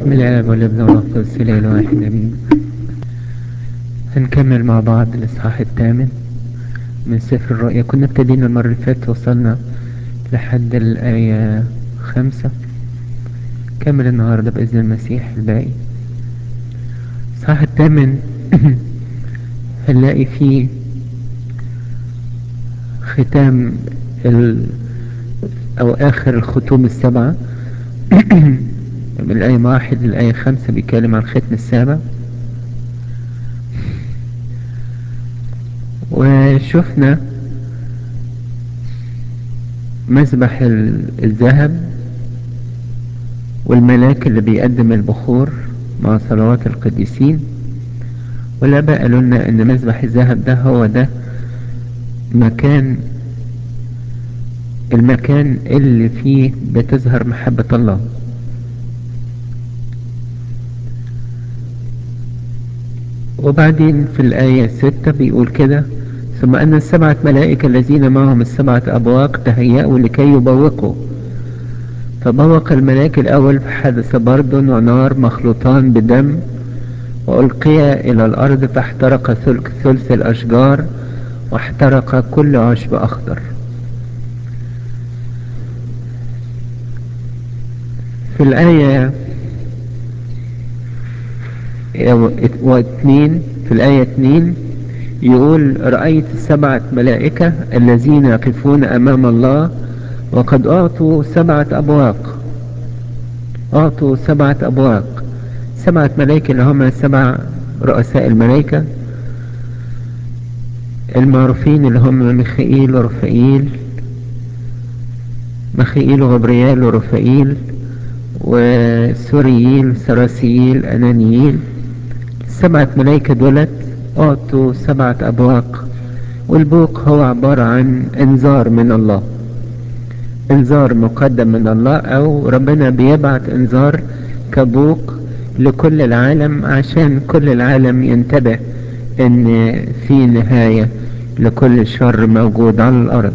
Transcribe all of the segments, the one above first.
بسم الله والابن والقدس الإله واحد أمين هنكمل مع بعض الإصحاح الثامن من سفر الرؤيا كنا ابتدينا المرة اللي فاتت وصلنا لحد الآية خمسة كمل النهاردة بإذن المسيح الباقي الإصحاح الثامن هنلاقي فيه ختام ال... أو آخر الختوم السبعة من الآية واحد للآية خمسة بيتكلم عن ختم السابع وشفنا مذبح الذهب والملاك اللي بيقدم البخور مع صلوات القديسين والآباء قالوا لنا إن مذبح الذهب ده هو ده مكان المكان اللي فيه بتظهر محبة الله وبعدين في الآية ستة بيقول كده ثم أن السبعة ملائكة الذين معهم السبعة أبواق تهيأوا لكي يبوقوا فبوق الملاك الأول فحدث برد ونار مخلوطان بدم وألقي إلى الأرض فاحترق ثلث الأشجار واحترق كل عشب أخضر في الآية واثنين في الآية اثنين يقول رأيت سبعة ملائكة الذين يقفون أمام الله وقد أعطوا سبعة أبواق أعطوا سبعة أبواق سبعة ملائكة اللي هم سبع رؤساء الملائكة المعروفين اللي هم ميخائيل ورفائيل ميخائيل وغبريال ورفائيل وسورييل سراسييل أنانييل سبعة ملائكة دولت أعطوا سبعة أبواق والبوق هو عبارة عن انذار من الله انذار مقدم من الله أو ربنا بيبعت انذار كبوق لكل العالم عشان كل العالم ينتبه ان في نهاية لكل شر موجود على الأرض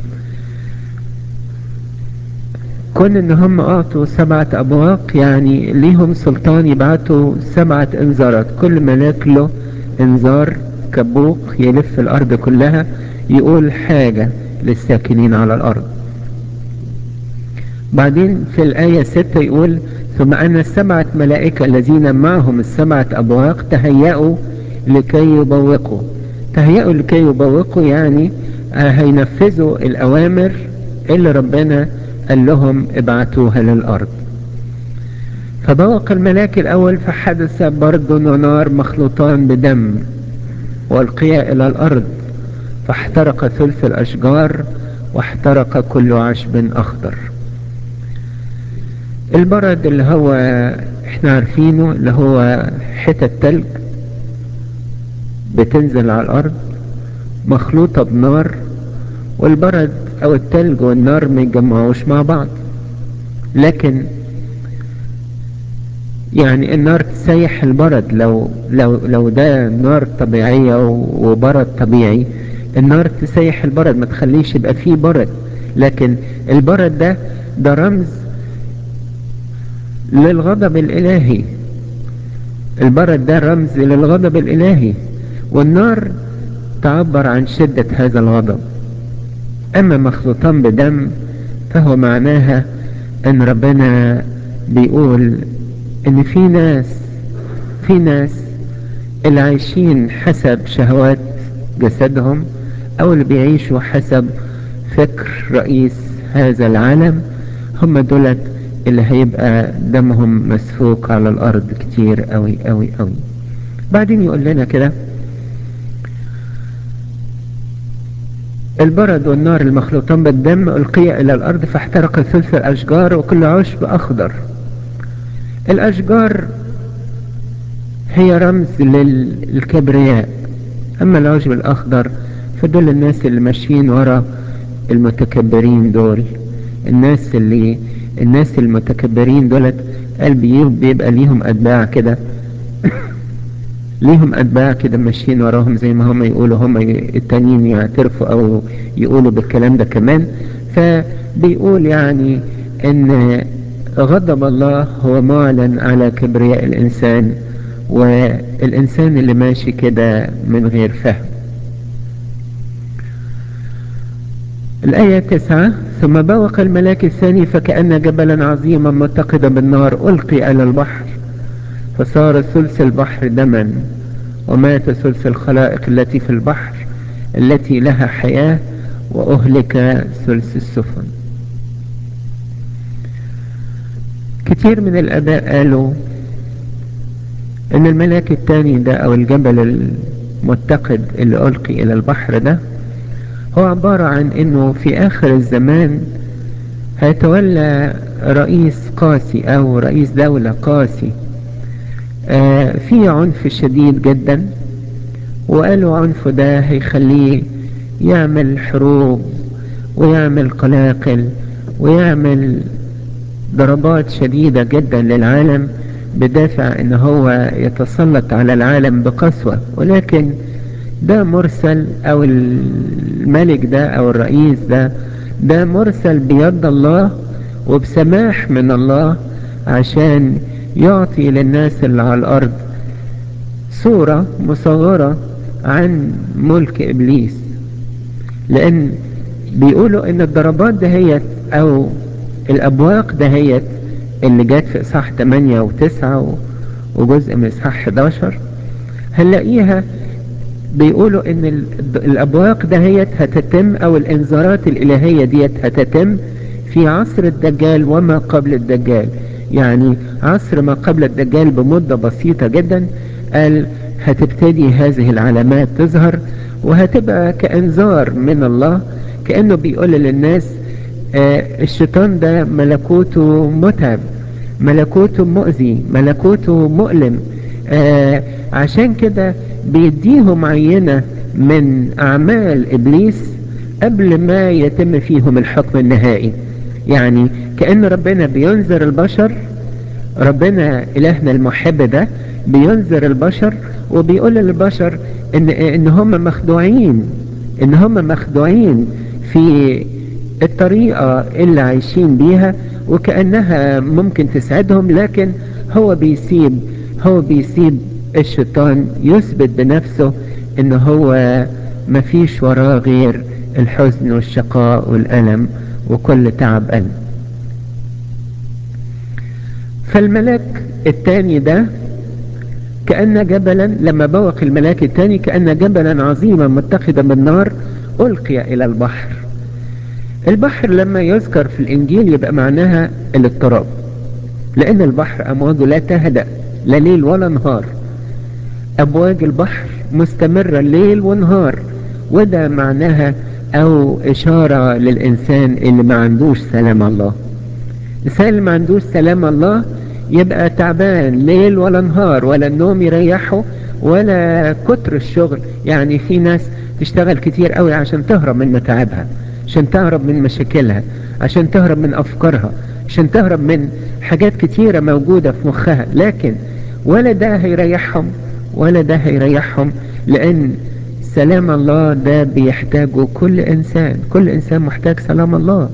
كون ان هم اعطوا سبعة ابواق يعني ليهم سلطان يبعتوا سبعة انذارات كل ملاك له انذار كبوق يلف الارض كلها يقول حاجة للساكنين على الارض بعدين في الآية ستة يقول ثم أن السبعة ملائكة الذين معهم السبعة أبواق تهيأوا لكي يبوقوا تهيأوا لكي يبوقوا يعني هينفذوا الأوامر اللي ربنا قال لهم ابعتوها للأرض فبوق الملاك الأول فحدث برد ونار مخلوطان بدم والقيا إلى الأرض فاحترق ثلث الأشجار واحترق كل عشب أخضر البرد اللي هو احنا عارفينه اللي هو حتة تلج بتنزل على الأرض مخلوطة بنار والبرد او التلج والنار ما يتجمعوش مع بعض لكن يعني النار تسيح البرد لو لو لو ده نار طبيعية وبرد طبيعي النار تسيح البرد ما تخليش يبقى فيه برد لكن البرد ده ده رمز للغضب الالهي البرد ده رمز للغضب الالهي والنار تعبر عن شدة هذا الغضب اما مخلوطان بدم فهو معناها ان ربنا بيقول ان في ناس في ناس اللي عايشين حسب شهوات جسدهم او اللي بيعيشوا حسب فكر رئيس هذا العالم هم دولت اللي هيبقى دمهم مسفوك على الارض كتير قوي قوي قوي بعدين يقول لنا كده البرد والنار المخلوطان بالدم ألقي إلى الأرض فاحترق ثلث الأشجار وكل عشب أخضر الأشجار هي رمز للكبرياء أما العشب الأخضر فدول الناس اللي ماشيين ورا المتكبرين دول الناس اللي الناس المتكبرين دولت قلبي بيبقى ليهم أتباع كده ليهم أتباع كده ماشيين وراهم زي ما هم يقولوا هم التانيين يعترفوا أو يقولوا بالكلام ده كمان فبيقول يعني إن غضب الله هو معلن على كبرياء الإنسان والإنسان اللي ماشي كده من غير فهم الآية تسعة ثم بوق الملاك الثاني فكأن جبلا عظيما متقدا بالنار ألقي على البحر فصار ثلث البحر دما ومات ثلث الخلائق التي في البحر التي لها حياة وأهلك ثلث السفن كتير من الآباء قالوا ان الملاك الثاني ده او الجبل المتقد اللي ألقي إلى البحر ده هو عبارة عن انه في اخر الزمان هيتولى رئيس قاسي او رئيس دولة قاسي آه في عنف شديد جدا وقالوا عنفه ده هيخليه يعمل حروب ويعمل قلاقل ويعمل ضربات شديدة جدا للعالم بدافع ان هو يتسلط على العالم بقسوة ولكن ده مرسل او الملك ده او الرئيس ده ده مرسل بيد الله وبسماح من الله عشان يعطي للناس اللي على الارض صورة مصغرة عن ملك ابليس لان بيقولوا ان الضربات دهيت او الابواق دهيت اللي جت في اصحاح 8 و9 وجزء من اصحاح 11 هنلاقيها بيقولوا ان الابواق دهيت هتتم او الانذارات الالهية ديت هتتم في عصر الدجال وما قبل الدجال يعني عصر ما قبل الدجال بمدة بسيطة جدا قال هتبتدي هذه العلامات تظهر وهتبقى كانذار من الله كأنه بيقول للناس آه الشيطان ده ملكوته متعب ملكوته مؤذي ملكوته مؤلم آه عشان كده بيديهم عينة من أعمال إبليس قبل ما يتم فيهم الحكم النهائي يعني كأن ربنا بينذر البشر ربنا إلهنا المحب ده بينذر البشر وبيقول للبشر إن, إن هم مخدوعين إن هم مخدوعين في الطريقة اللي عايشين بيها وكأنها ممكن تسعدهم لكن هو بيسيب هو بيسيب الشيطان يثبت بنفسه ان هو مفيش وراه غير الحزن والشقاء والألم وكل تعب قلب فالملاك التاني ده كأن جبلا لما بوق الملاك التاني كأن جبلا عظيما متخذا بالنار ألقي إلى البحر البحر لما يذكر في الإنجيل يبقى معناها الاضطراب لأن البحر أمواجه لا تهدأ لا ليل ولا نهار أبواج البحر مستمرة ليل ونهار وده معناها أو إشارة للإنسان اللي ما عندوش سلام الله الإنسان اللي ما عندوش سلام الله يبقى تعبان ليل ولا نهار ولا النوم يريحه ولا كتر الشغل يعني في ناس تشتغل كتير قوي عشان تهرب من متاعبها عشان تهرب من مشاكلها عشان تهرب من أفكارها عشان تهرب من حاجات كتيرة موجودة في مخها لكن ولا ده هيريحهم ولا ده هيريحهم لأن سلام الله ده بيحتاجه كل إنسان كل إنسان محتاج سلام الله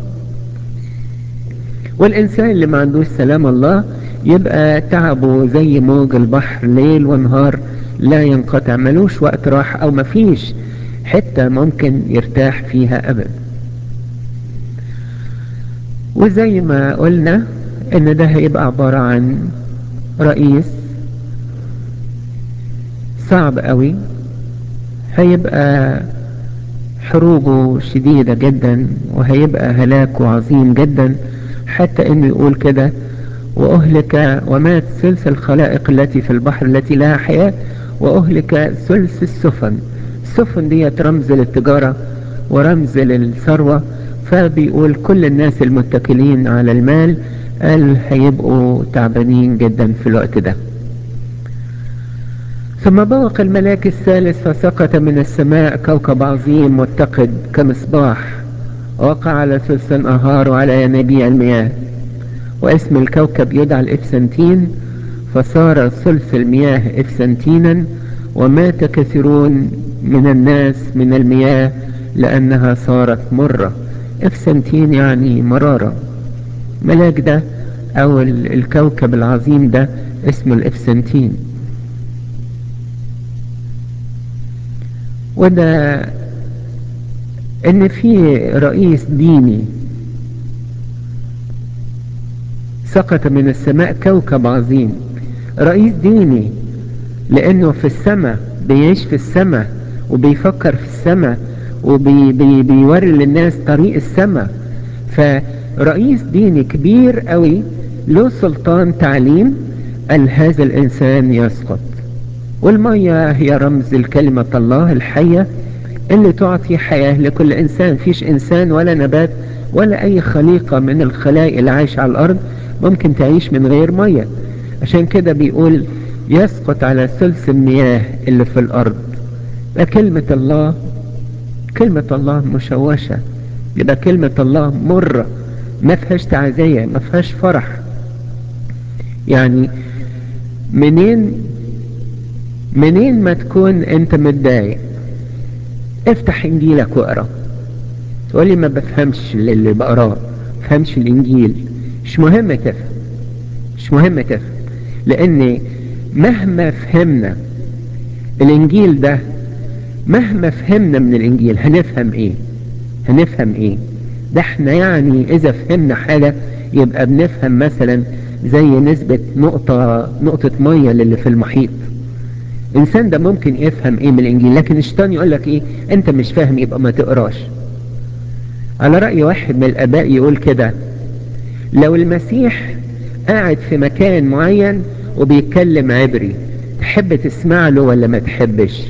والإنسان اللي ما عندوش سلام الله يبقى تعبه زي موج البحر ليل ونهار لا ينقطع ملوش وقت راح أو مفيش حتة ممكن يرتاح فيها أبدا وزي ما قلنا ان ده هيبقى عبارة عن رئيس صعب قوي هيبقى حروبه شديدة جدا وهيبقى هلاكه عظيم جدا حتى انه يقول كده واهلك ومات ثلث الخلائق التي في البحر التي لها حياة واهلك ثلث السفن السفن دي رمز للتجارة ورمز للثروة فبيقول كل الناس المتكلين على المال قال هيبقوا تعبانين جدا في الوقت ده ثم بوق الملاك الثالث فسقط من السماء كوكب عظيم متقد كمصباح وقع على ثلث الأنهار وعلى ينابيع المياه واسم الكوكب يدعى الإفسنتين فصار ثلث المياه إفسنتينا ومات كثيرون من الناس من المياه لأنها صارت مرة إفسنتين يعني مرارة ملاك ده او الكوكب العظيم ده اسمه الافسنتين وده ان في رئيس ديني سقط من السماء كوكب عظيم رئيس ديني لانه في السماء بيعيش في السماء وبيفكر في السماء وبيوري للناس طريق السماء فرئيس ديني كبير قوي له سلطان تعليم قال هذا الانسان يسقط والمية هي رمز الكلمة الله الحية اللي تعطي حياة لكل انسان فيش انسان ولا نبات ولا اي خليقة من الخلائق اللي عايشة على الارض ممكن تعيش من غير مية عشان كده بيقول يسقط على ثلث المياه اللي في الارض كلمة الله كلمة الله مشوشة يبقى كلمة الله مرة ما فيهاش تعزية ما فيهاش فرح يعني منين منين ما تكون انت متضايق افتح انجيلك واقرا تقولي ما بفهمش اللي بقراه بفهمش الانجيل مش مهم تفهم مش مهم تفهم لان مهما فهمنا الانجيل ده مهما فهمنا من الانجيل هنفهم ايه هنفهم ايه ده احنا يعني اذا فهمنا حاجة يبقى بنفهم مثلا زي نسبة نقطة نقطة مية للي في المحيط انسان ده ممكن يفهم ايه من الانجيل لكن الشيطان يقول لك ايه انت مش فاهم يبقى ما تقراش على رأي واحد من الاباء يقول كده لو المسيح قاعد في مكان معين وبيتكلم عبري تحب تسمع له ولا ما تحبش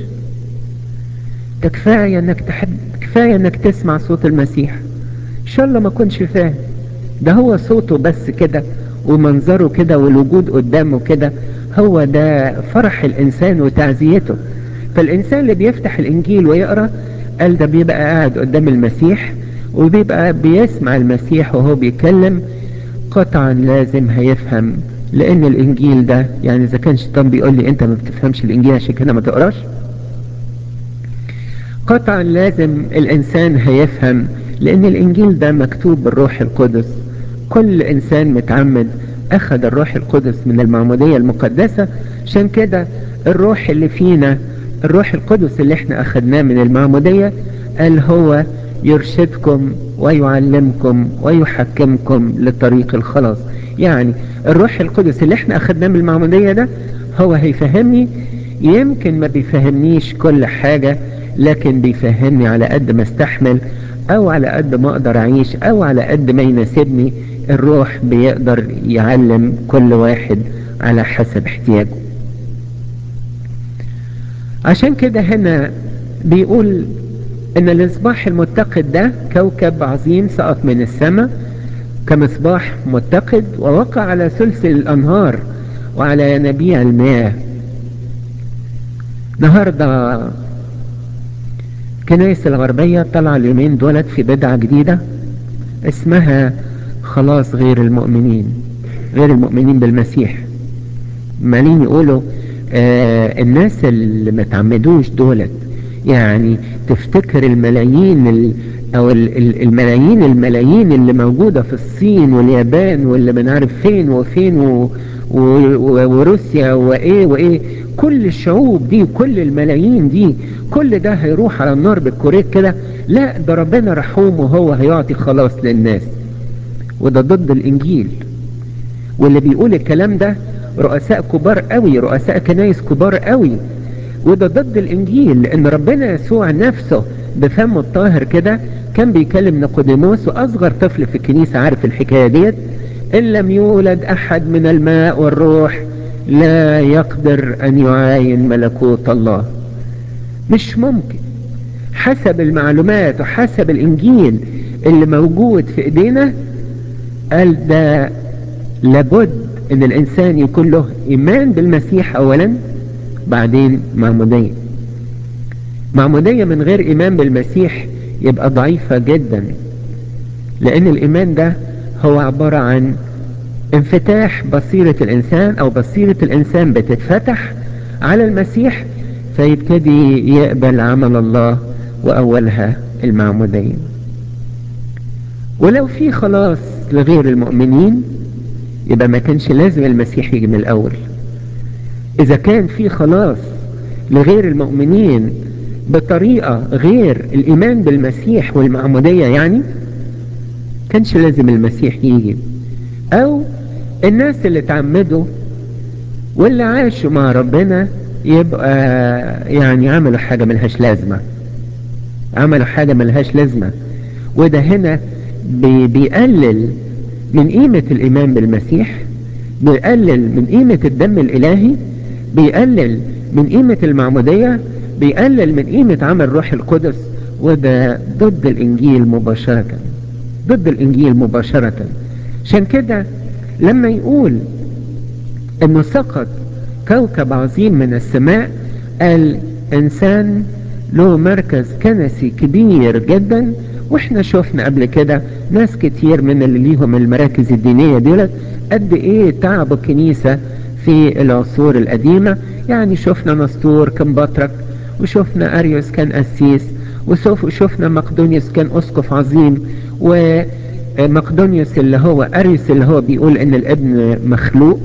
ده كفاية انك تحب كفاية انك تسمع صوت المسيح ان شاء الله ما كنش فاهم ده هو صوته بس كده ومنظره كده والوجود قدامه كده هو ده فرح الانسان وتعزيته فالانسان اللي بيفتح الانجيل ويقرأ قال ده بيبقى قاعد قدام المسيح وبيبقى بيسمع المسيح وهو بيتكلم قطعا لازم هيفهم لان الانجيل ده يعني اذا كان شيطان بيقول لي انت ما بتفهمش الانجيل عشان كده ما تقراش قطعا لازم الانسان هيفهم لان الانجيل ده مكتوب بالروح القدس كل انسان متعمد اخذ الروح القدس من المعمودية المقدسة عشان كده الروح اللي فينا الروح القدس اللي احنا اخذناه من المعمودية قال هو يرشدكم ويعلمكم ويحكمكم لطريق الخلاص يعني الروح القدس اللي احنا اخذناه من المعمودية ده هو هيفهمني يمكن ما بيفهمنيش كل حاجة لكن بيفهمني على قد ما استحمل او على قد ما اقدر اعيش او على قد ما يناسبني الروح بيقدر يعلم كل واحد على حسب احتياجه عشان كده هنا بيقول ان المصباح المتقد ده كوكب عظيم سقط من السماء كمصباح متقد ووقع على ثلث الانهار وعلى ينابيع المياه النهارده الكنائس الغربية طلع اليومين دولت في بدعة جديدة اسمها خلاص غير المؤمنين غير المؤمنين بالمسيح مالين يقولوا آه الناس اللي ما تعمدوش دولت يعني تفتكر الملايين ال او الملايين الملايين اللي موجودة في الصين واليابان واللي من عارف فين وفين و و وروسيا وايه وايه كل الشعوب دي كل الملايين دي كل ده هيروح على النار بالكوريك كده لا ده ربنا رحوم وهو هيعطي خلاص للناس وده ضد الانجيل واللي بيقول الكلام ده رؤساء كبار قوي رؤساء كنايس كبار قوي وده ضد الانجيل لان ربنا يسوع نفسه بفمه الطاهر كده كان بيكلم نيقوديموس واصغر طفل في الكنيسة عارف الحكاية ديت ان لم يولد احد من الماء والروح لا يقدر ان يعاين ملكوت الله مش ممكن حسب المعلومات وحسب الانجيل اللي موجود في ايدينا قال ده لابد ان الانسان يكون له ايمان بالمسيح اولا بعدين معمودية معمودية من غير ايمان بالمسيح يبقى ضعيفة جدا لان الايمان ده هو عبارة عن انفتاح بصيرة الانسان او بصيرة الانسان بتتفتح على المسيح فيبتدي يقبل عمل الله واولها المعمودية ولو في خلاص لغير المؤمنين يبقى ما كانش لازم المسيح يجي من الاول اذا كان في خلاص لغير المؤمنين بطريقة غير الايمان بالمسيح والمعمودية يعني كانش لازم المسيح يجي او الناس اللي تعمدوا واللي عاشوا مع ربنا يبقى يعني عملوا حاجة ملهاش لازمة عملوا حاجة ملهاش لازمة وده هنا بي بيقلل من قيمة الإيمان بالمسيح بيقلل من قيمة الدم الإلهي بيقلل من قيمة المعمودية بيقلل من قيمة عمل روح القدس وده ضد الإنجيل مباشرة ضد الإنجيل مباشرة عشان كده لما يقول انه سقط كوكب عظيم من السماء الانسان له مركز كنسي كبير جدا واحنا شفنا قبل كده ناس كتير من اللي ليهم المراكز الدينية دولت قد ايه تعبوا الكنيسة في العصور القديمة يعني شفنا نسطور كان بطرك وشفنا اريوس كان قسيس وشفنا مقدونيوس كان اسقف عظيم ومقدونيوس اللي هو اريوس اللي هو بيقول ان الابن مخلوق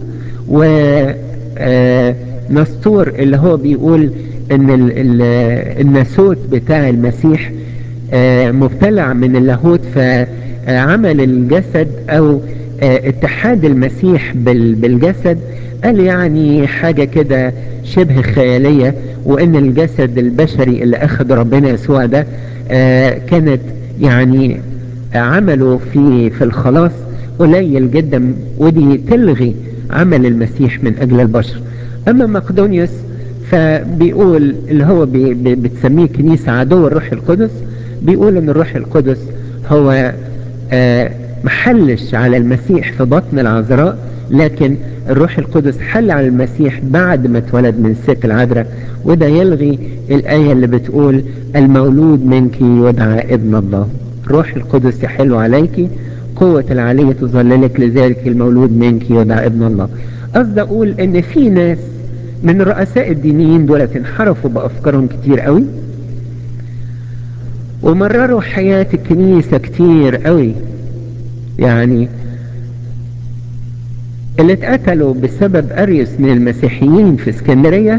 ونسطور اللي هو بيقول ان الناسوت بتاع المسيح مبتلع من اللاهوت فعمل الجسد او اتحاد المسيح بالجسد قال يعني حاجة كده شبه خيالية وان الجسد البشري اللي اخذ ربنا يسوع ده كانت يعني عمله في في الخلاص قليل جدا ودي تلغي عمل المسيح من اجل البشر اما مقدونيوس فبيقول اللي هو بي بي بتسميه كنيسة عدو الروح القدس بيقول ان الروح القدس هو آه محلش على المسيح في بطن العذراء لكن الروح القدس حل على المسيح بعد ما اتولد من الست العذراء وده يلغي الآية اللي بتقول المولود منك يدعى ابن الله روح القدس يحل عليك قوة العلية تظللك لذلك المولود منك يدعى ابن الله قصد اقول ان في ناس من الرؤساء الدينيين دول انحرفوا بافكارهم كتير قوي ومرروا حياة الكنيسة كتير قوي يعني اللي اتقتلوا بسبب اريوس من المسيحيين في اسكندرية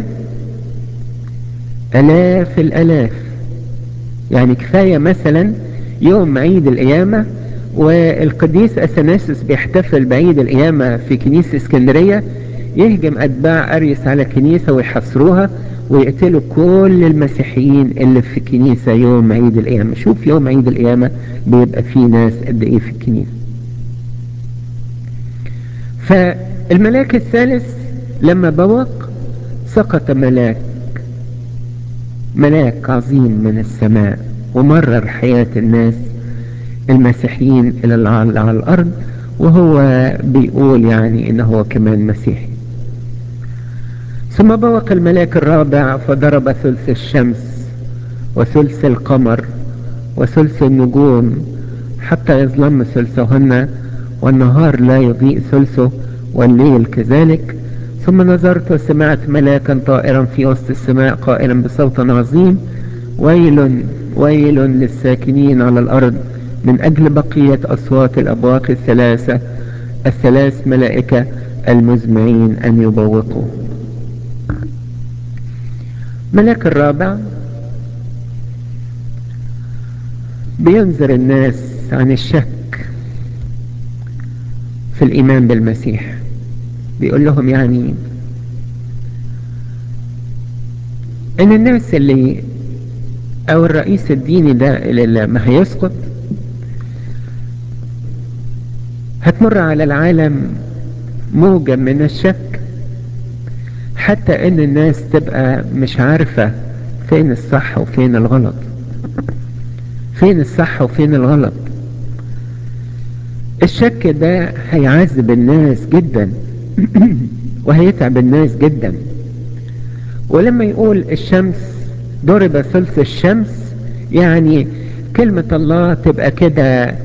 الاف الالاف يعني كفاية مثلا يوم عيد القيامة والقديس اثناسوس بيحتفل بعيد القيامة في كنيسة اسكندرية يهجم اتباع اريوس على الكنيسة ويحصروها ويقتلوا كل المسيحيين اللي في الكنيسة يوم عيد القيامة شوف يوم عيد القيامة بيبقى فيه ناس قد ايه في الكنيسة فالملاك الثالث لما بوق سقط ملاك ملاك عظيم من السماء ومرر حياة الناس المسيحيين الى على الارض وهو بيقول يعني انه هو كمان مسيحي ثم بوق الملاك الرابع فضرب ثلث الشمس وثلث القمر وثلث النجوم حتى يظلم ثلثهن والنهار لا يضيء ثلثه والليل كذلك ثم نظرت وسمعت ملاكا طائرا في وسط السماء قائلا بصوت عظيم ويل ويل للساكنين على الأرض من أجل بقية أصوات الأبواق الثلاثة الثلاث ملائكة المزمعين أن يبوقوا ملاك الرابع بينذر الناس عن الشك في الإيمان بالمسيح بيقول لهم يعني ان الناس اللي او الرئيس الديني ده اللي ما هيسقط هتمر على العالم موجة من الشك حتى ان الناس تبقى مش عارفة فين الصح وفين الغلط فين الصح وفين الغلط الشك ده هيعذب الناس جدا وهيتعب الناس جدا ولما يقول الشمس ضرب ثلث الشمس يعني كلمة الله تبقى كده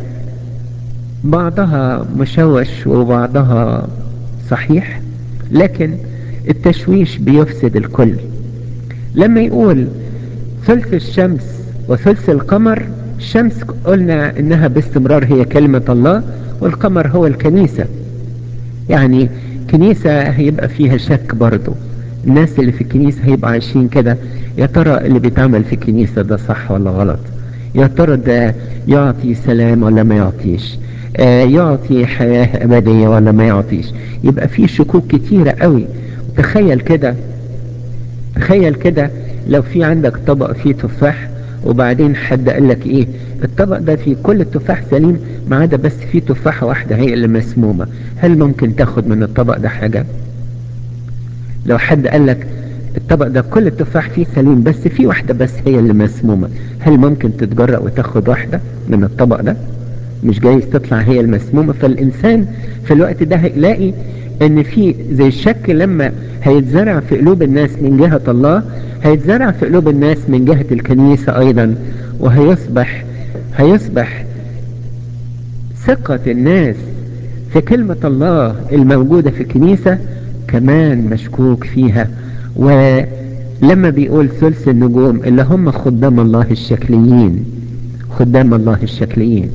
بعضها مشوش وبعضها صحيح لكن التشويش بيفسد الكل لما يقول ثلث الشمس وثلث القمر الشمس قلنا انها باستمرار هي كلمة الله والقمر هو الكنيسة يعني كنيسة هيبقى فيها شك برضو الناس اللي في الكنيسة هيبقى عايشين كده يا ترى اللي بيتعمل في الكنيسة ده صح ولا غلط يا ترى ده يعطي سلام ولا ما يعطيش آه يعطي حياة أبدية ولا ما يعطيش يبقى في شكوك كتيرة قوي تخيل كده تخيل كده لو في عندك طبق فيه تفاح وبعدين حد قال لك ايه الطبق ده فيه كل التفاح سليم ما عدا بس فيه تفاحة واحدة هي اللي مسمومة هل ممكن تاخد من الطبق ده حاجة لو حد قال لك الطبق ده كل التفاح فيه سليم بس في واحدة بس هي اللي مسمومة هل ممكن تتجرأ وتاخد واحدة من الطبق ده مش جايز تطلع هي المسمومة فالإنسان في الوقت ده هيلاقي ان في زي الشك لما هيتزرع في قلوب الناس من جهة الله هيتزرع في قلوب الناس من جهة الكنيسة ايضا وهيصبح هيصبح ثقة الناس في كلمة الله الموجودة في الكنيسة كمان مشكوك فيها ولما بيقول ثلث النجوم اللي هم خدام الله الشكليين خدام الله الشكليين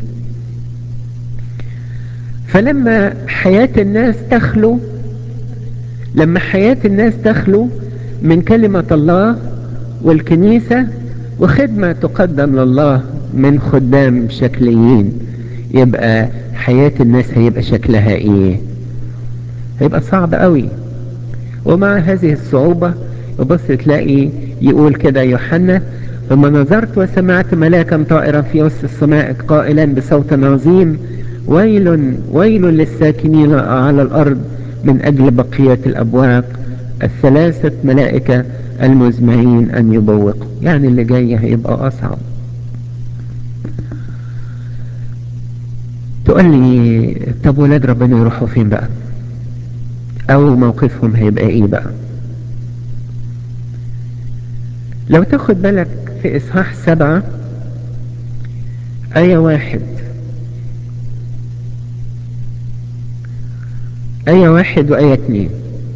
فلما حياة الناس تخلو لما حياة الناس تخلو من كلمة الله والكنيسة وخدمة تقدم لله من خدام شكليين يبقى حياة الناس هيبقى شكلها ايه هيبقى صعب قوي ومع هذه الصعوبة يبص تلاقي يقول كده يوحنا ثم نظرت وسمعت ملاكا طائرا في وسط السماء قائلا بصوت عظيم ويل ويل للساكنين على الأرض من أجل بقية الأبواق الثلاثة ملائكة المزمعين أن يبوقوا يعني اللي جاي هيبقى أصعب تقول لي طب ولاد ربنا يروحوا فين بقى أو موقفهم هيبقى إيه بقى لو تاخد بالك في إصحاح سبعة آية واحد آية واحد وآية اتنين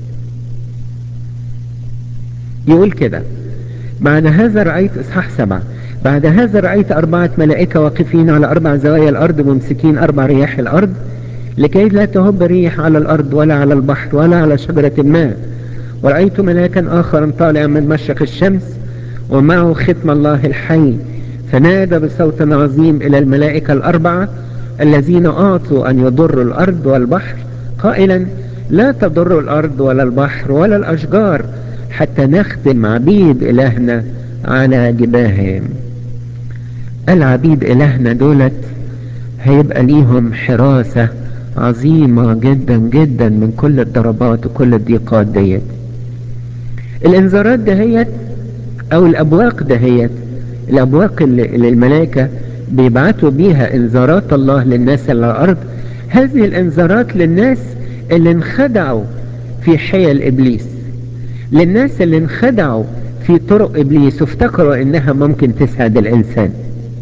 يقول كده بعد هذا رأيت إصحاح سبعة بعد هذا رأيت أربعة ملائكة واقفين على أربع زوايا الأرض ممسكين أربع رياح الأرض لكي لا تهب ريح على الأرض ولا على البحر ولا على شجرة الماء ورأيت ملاكا آخر طالعا من مشرق الشمس ومعه ختم الله الحي فنادى بصوت عظيم إلى الملائكة الأربعة الذين أعطوا أن يضروا الأرض والبحر قائلا لا تضر الأرض ولا البحر ولا الأشجار حتى نختم عبيد إلهنا على جباههم العبيد إلهنا دولت هيبقى ليهم حراسة عظيمة جدا جدا من كل الضربات وكل الضيقات ديت الانذارات دهيت او الابواق دهيت الابواق اللي, اللي الملائكة بيبعتوا بيها انذارات الله للناس اللي على الارض هذه الانذارات للناس اللي انخدعوا في حيل ابليس للناس اللي انخدعوا في طرق ابليس وافتكروا انها ممكن تسعد الانسان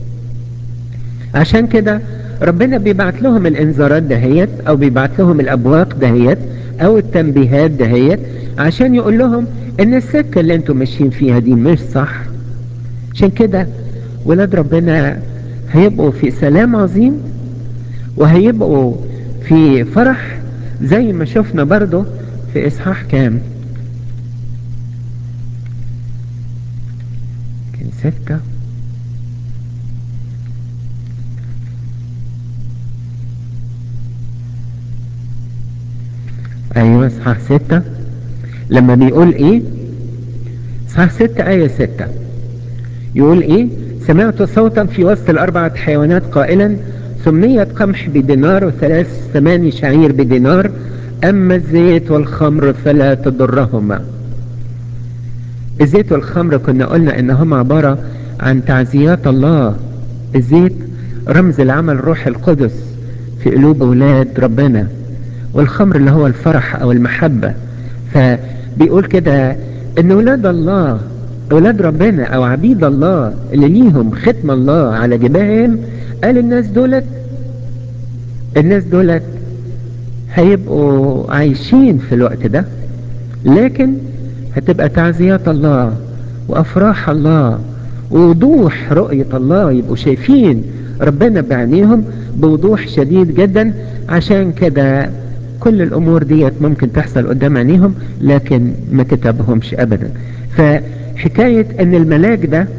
عشان كده ربنا بيبعت لهم الانذارات دهيت او بيبعت لهم الابواق دهيت او التنبيهات دهيت عشان يقول لهم ان السكة اللي انتم ماشيين فيها دي مش صح عشان كده ولاد ربنا هيبقوا في سلام عظيم وهيبقوا في فرح زي ما شفنا برضو في اصحاح كام كان ستة ايوه اصحاح ستة لما بيقول ايه اصحاح ستة اية ستة يقول ايه سمعت صوتا في وسط الاربعة حيوانات قائلا ثمانية قمح بدينار وثلاث ثماني شعير بدينار اما الزيت والخمر فلا تضرهما الزيت والخمر كنا قلنا انهم عبارة عن تعزيات الله الزيت رمز العمل الروح القدس في قلوب اولاد ربنا والخمر اللي هو الفرح او المحبة فبيقول كده ان اولاد الله اولاد ربنا او عبيد الله اللي ليهم ختم الله على جباههم قال الناس دولت الناس دولت هيبقوا عايشين في الوقت ده لكن هتبقى تعزيات الله وافراح الله ووضوح رؤية الله يبقوا شايفين ربنا بعينيهم بوضوح شديد جدا عشان كده كل الامور ديت ممكن تحصل قدام عينيهم لكن ما كتبهمش ابدا فحكاية ان الملاك ده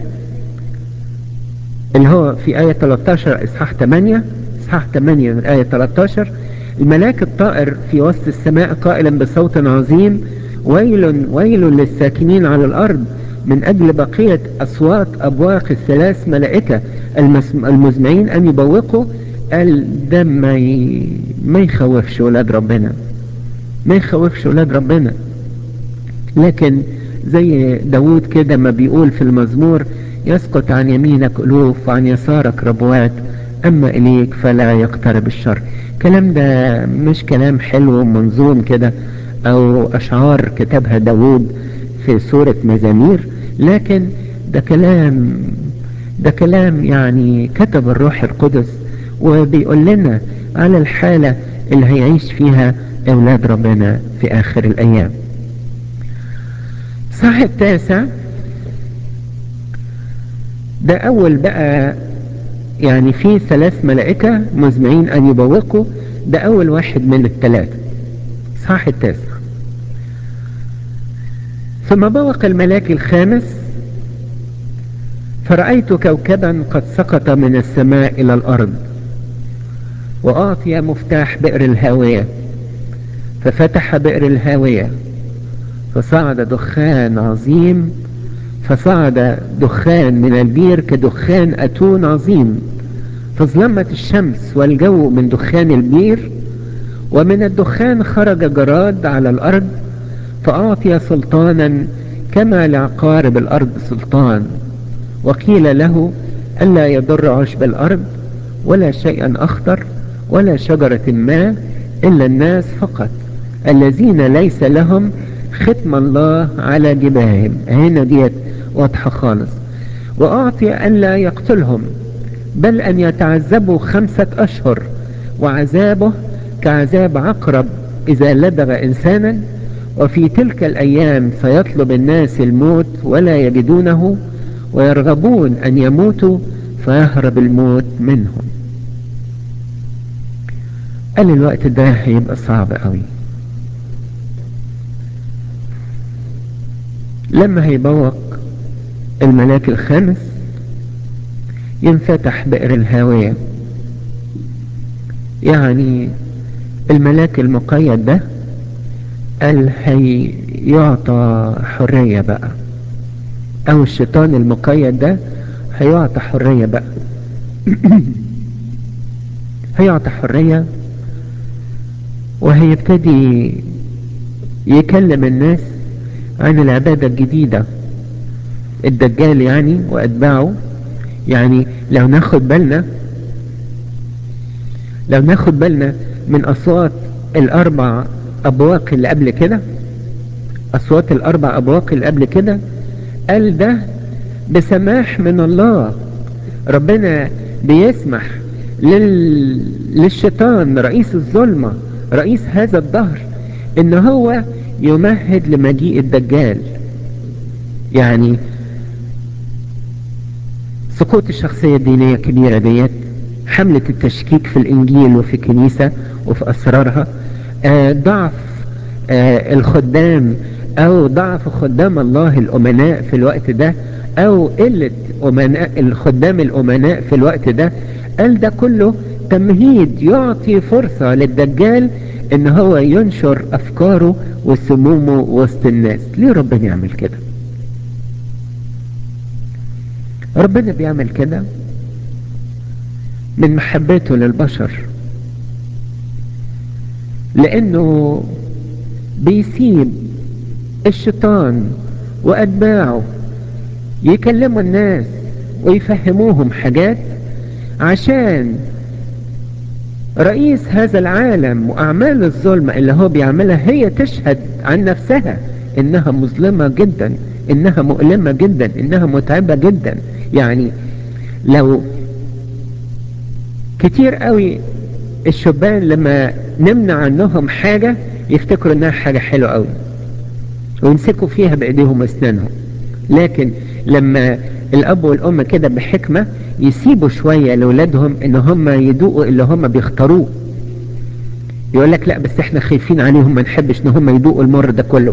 اللي هو في آية 13 إصحاح 8 إصحاح 8 من آية 13 الملاك الطائر في وسط السماء قائلا بصوت عظيم ويل ويل للساكنين على الأرض من أجل بقية أصوات أبواق الثلاث ملائكة المزمعين أن يبوقوا قال ده ما, ي... ما يخوفش ولاد ربنا ما يخوفش ولاد ربنا لكن زي داود كده ما بيقول في المزمور يسقط عن يمينك ألوف وعن يسارك ربوات أما إليك فلا يقترب الشر كلام ده مش كلام حلو منظوم كده أو أشعار كتبها داود في سورة مزامير لكن ده كلام ده كلام يعني كتب الروح القدس وبيقول لنا على الحالة اللي هيعيش فيها أولاد ربنا في آخر الأيام صح التاسع ده أول بقى يعني في ثلاث ملائكة مزمعين أن يبوقوا ده أول واحد من الثلاثة صح التاسع ثم بوق الملاك الخامس فرأيت كوكبا قد سقط من السماء إلى الأرض وأعطي مفتاح بئر الهاوية ففتح بئر الهاوية فصعد دخان عظيم فصعد دخان من البير كدخان أتون عظيم فظلمت الشمس والجو من دخان البير ومن الدخان خرج جراد على الأرض فأعطي سلطانا كما لعقارب الأرض سلطان وقيل له ألا يضر عشب الأرض ولا شيئا أخضر ولا شجرة ما إلا الناس فقط الذين ليس لهم ختم الله على جباههم هنا ديت واضحة خالص وأعطي أن لا يقتلهم بل أن يتعذبوا خمسة أشهر وعذابه كعذاب عقرب إذا لدغ إنسانا وفي تلك الأيام سيطلب الناس الموت ولا يجدونه ويرغبون أن يموتوا فيهرب الموت منهم قال الوقت ده هيبقى صعب قوي لما هيبوق الملاك الخامس ينفتح بئر الهاوية يعني الملاك المقيد ده قال هيعطى حرية بقى او الشيطان المقيد ده هيعطى حرية بقى هيعطى حرية وهيبتدي يكلم الناس عن العبادة الجديدة الدجال يعني وأتباعه يعني لو ناخد بالنا لو ناخد بالنا من أصوات الأربع أبواق اللي قبل كده أصوات الأربع أبواق اللي قبل كده قال ده بسماح من الله ربنا بيسمح لل... للشيطان رئيس الظلمة رئيس هذا الدهر ان هو يمهد لمجيء الدجال يعني سقوط الشخصية الدينية الكبيرة ديت حملة التشكيك في الإنجيل وفي الكنيسة وفي أسرارها آه ضعف آه الخدام أو ضعف خدام الله الأمناء في الوقت ده أو قلة أمناء الخدام الأمناء في الوقت ده قال ده كله تمهيد يعطي فرصة للدجال ان هو ينشر افكاره وسمومه وسط الناس ليه ربنا يعمل كده ربنا بيعمل كده من محبته للبشر لانه بيسيب الشيطان واتباعه يكلموا الناس ويفهموهم حاجات عشان رئيس هذا العالم وأعمال الظلم اللي هو بيعملها هي تشهد عن نفسها إنها مظلمة جدا إنها مؤلمة جدا إنها متعبة جدا يعني لو كتير قوي الشبان لما نمنع عنهم حاجة يفتكروا إنها حاجة حلوة قوي ويمسكوا فيها بإيديهم وأسنانهم لكن لما الأب والأم كده بحكمة يسيبوا شوية لأولادهم إن هم يدوقوا اللي هم بيختاروه يقول لك لا بس احنا خايفين عليهم ما نحبش ان هم يدوقوا المر ده كله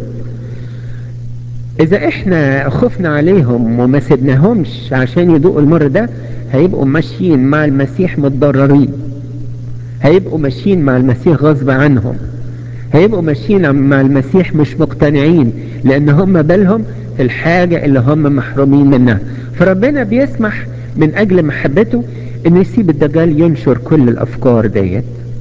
اذا احنا خفنا عليهم وما سيبناهمش عشان يدوقوا المر ده هيبقوا ماشيين مع المسيح متضررين هيبقوا ماشيين مع المسيح غصب عنهم هيبقوا ماشيين مع المسيح مش مقتنعين لان هم بالهم في الحاجة اللي هم محرومين منها فربنا بيسمح من اجل محبته انه يسيب الدجال ينشر كل الافكار ديت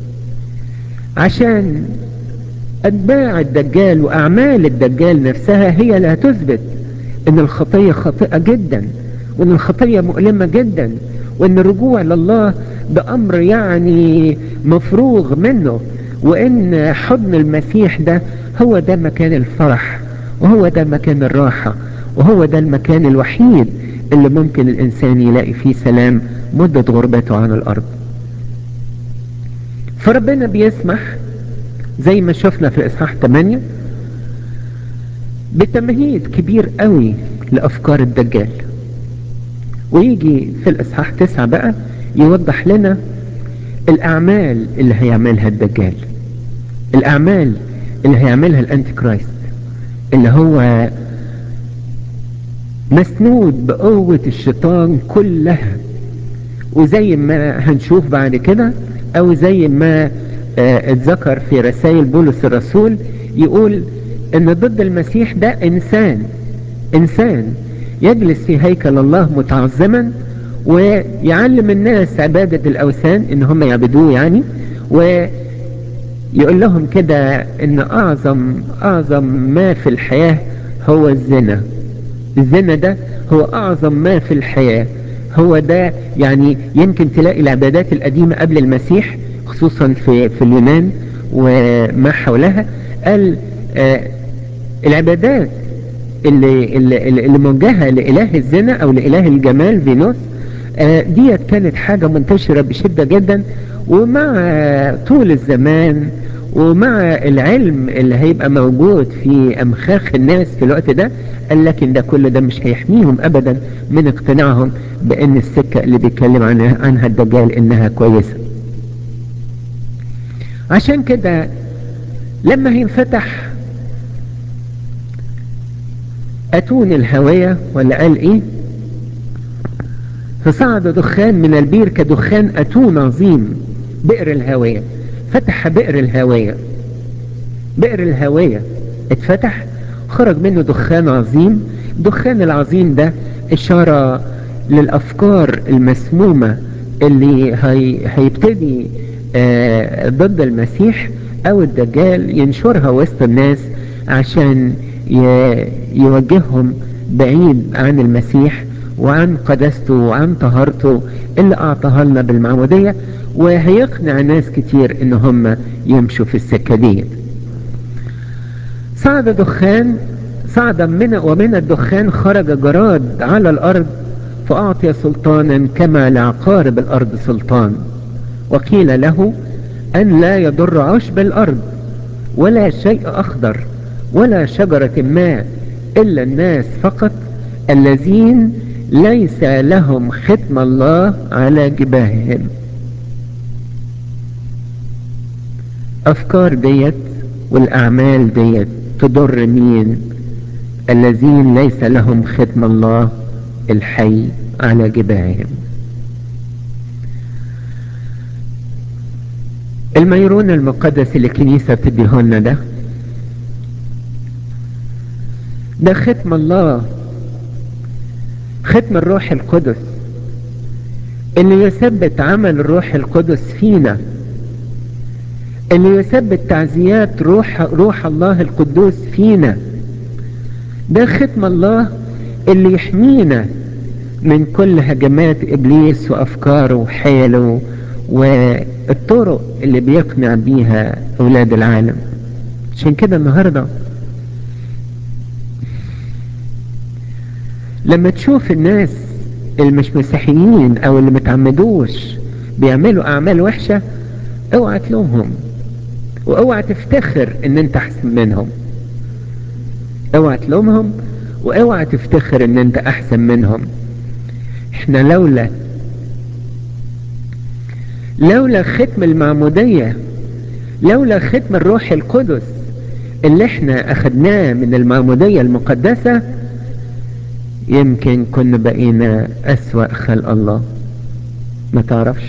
عشان اتباع الدجال واعمال الدجال نفسها هي لا تثبت ان الخطية خاطئة جدا وان الخطية مؤلمة جدا وان الرجوع لله ده امر يعني مفروغ منه وان حضن المسيح ده هو ده مكان الفرح وهو ده مكان الراحة وهو ده المكان الوحيد اللي ممكن الانسان يلاقي فيه سلام مدة غربته عن الارض فربنا بيسمح زي ما شفنا في اصحاح 8 بتمهيد كبير قوي لافكار الدجال ويجي في الاصحاح 9 بقى يوضح لنا الاعمال اللي هيعملها الدجال الاعمال اللي هيعملها الانتي كرايست اللي هو مسنود بقوة الشيطان كلها وزي ما هنشوف بعد كده او زي ما اه اتذكر في رسائل بولس الرسول يقول ان ضد المسيح ده انسان انسان يجلس في هيكل الله متعظما ويعلم الناس عبادة الاوثان ان هم يعبدوه يعني ويقول لهم كده ان اعظم اعظم ما في الحياة هو الزنا الزنا ده هو اعظم ما في الحياة هو ده يعني يمكن تلاقي العبادات القديمة قبل المسيح خصوصا في, في اليونان وما حولها قال آه العبادات اللي, اللي, اللي موجهة لإله الزنا أو لإله الجمال فينوس آه ديت كانت حاجة منتشرة بشدة جدا ومع طول الزمان ومع العلم اللي هيبقى موجود في أمخاخ الناس في الوقت ده قال لكن ده كل ده مش هيحميهم أبدا من اقتناعهم بأن السكة اللي بيتكلم عنها, عنها الدجال إنها كويسة عشان كده لما هينفتح أتون الهوية ولا قال إيه فصعد دخان من البير كدخان أتون عظيم بئر الهوية فتح بئر الهوية بئر الهوية اتفتح خرج منه دخان عظيم الدخان العظيم ده اشارة للافكار المسمومة اللي هي هيبتدي آه ضد المسيح او الدجال ينشرها وسط الناس عشان يوجههم بعيد عن المسيح وعن قدسته وعن طهارته اللي اعطاها لنا بالمعمودية وهيقنع ناس كتير ان هم يمشوا في السكة دي صعد دخان صعد من ومن الدخان خرج جراد على الارض فاعطي سلطانا كما لعقارب الارض سلطان وقيل له ان لا يضر عشب الارض ولا شيء اخضر ولا شجرة ما الا الناس فقط الذين ليس لهم ختم الله على جباههم افكار ديت والاعمال ديت تضر مين الذين ليس لهم ختم الله الحي على جباههم الميرون المقدس اللي الكنيسة بتديهولنا ده ده ختم الله ختم الروح القدس اللي يثبت عمل الروح القدس فينا اللي يثبت تعزيات روح روح الله القدوس فينا ده ختم الله اللي يحمينا من كل هجمات ابليس وافكاره وحيله والطرق اللي بيقنع بيها اولاد العالم عشان كده النهارده لما تشوف الناس اللي مش مسيحيين او اللي متعمدوش بيعملوا اعمال وحشة اوعى تلومهم واوعى تفتخر ان انت احسن منهم اوعى تلومهم واوعى تفتخر ان انت احسن منهم احنا لولا لولا ختم المعمودية لولا ختم الروح القدس اللي احنا اخدناه من المعمودية المقدسة يمكن كنا بقينا اسوأ خلق الله ما تعرفش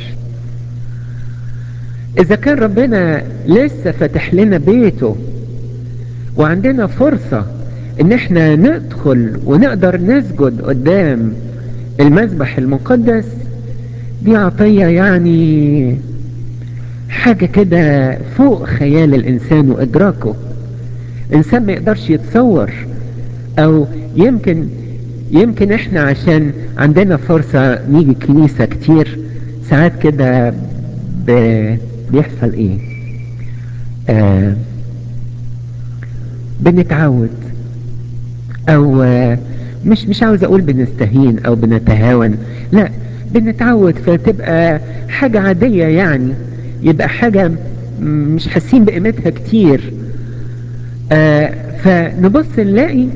اذا كان ربنا لسه فتح لنا بيته وعندنا فرصة ان احنا ندخل ونقدر نسجد قدام المذبح المقدس دي عطية يعني حاجة كده فوق خيال الانسان وادراكه انسان ما يقدرش يتصور او يمكن يمكن احنا عشان عندنا فرصة نيجي الكنيسة كتير ساعات كده ب... بيحصل ايه آه بنتعود او آه مش مش عاوز اقول بنستهين او بنتهاون لا بنتعود فتبقى حاجة عادية يعني يبقى حاجة مش حاسين بقيمتها كتير آه فنبص نلاقي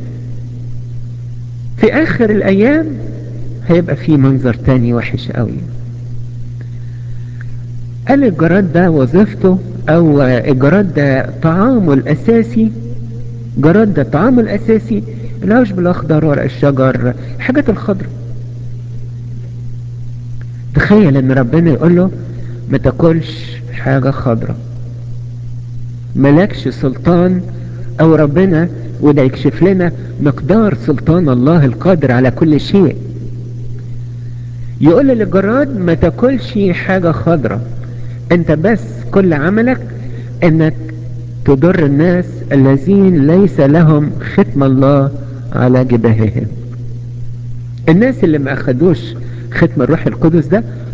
في اخر الايام هيبقى في منظر تاني وحش قوي قال الجراد ده وظيفته او الجراد ده طعامه الاساسي جراد ده طعامه الاساسي العشب الاخضر ورق الشجر الحاجات الخضراء تخيل ان ربنا يقول له ما تاكلش حاجة خضراء ملكش سلطان او ربنا وده يكشف لنا مقدار سلطان الله القادر على كل شيء يقول للجراد ما تاكلش حاجة خضراء انت بس كل عملك انك تضر الناس الذين ليس لهم ختم الله على جباههم الناس اللي ما اخدوش ختم الروح القدس ده